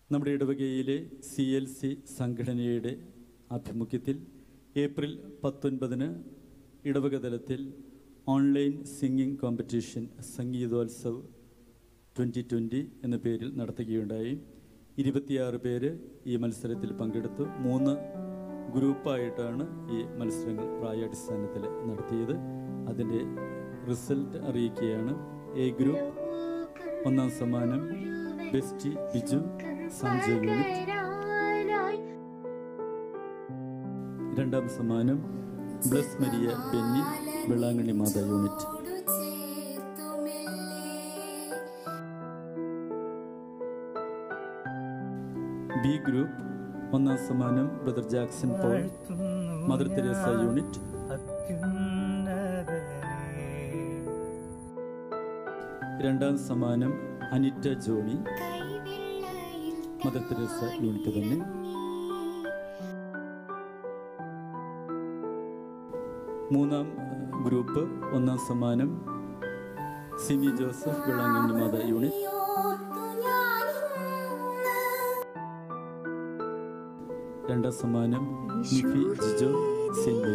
നമ്മുടെ ഇടവകയിലെ C L C സംഘടനയുടെ ആഭിമുഖ്യത്തിൽ ഏപ്രിൽ പത്തൊൻപതിന് ഇടവക തലത്തിൽ online singing competition Sangeethotsav twenty twenty എന്ന പേരിൽ നടത്തുകയുണ്ടായി ഇരുപത്തിയാറ് പേര് ഈ മത്സരത്തിൽ പങ്കെടുത്തു മൂന്ന് ഗ്രൂപ്പായിട്ടാണ് ഈ മത്സരങ്ങൾ പ്രായാടിസ്ഥാനത്തിൽ നടത്തിയത് അതിൻ്റെ റിസൾട്ട് അറിയിക്കുകയാണ് എ ഗ്രൂപ്പ് ഒന്നാം സമ്മാനം ബെസ്റ്റി ബിജു സാഞ്ചോ യൂണിറ്റ് രണ്ടാം സമ്മാനം Bless Maria Benny Velankanni Matha unit B group ഒന്നാം സമ്മാനം brother Jackson Paul mother Teresa unit രണ്ടാം സമ്മാനം അനിറ്റ ജോണി മദർ തെരേസ യൂണിറ്റ് തന്നെ മൂന്നാം ഗ്രൂപ്പ് ഒന്നാം സമ്മാനം സിമി ജോസഫ് വെള്ളാങ്കണ്ണി മാത യൂണിറ്റ് രണ്ടാം സമ്മാനം നിഫി ജിജോ സെന്റ്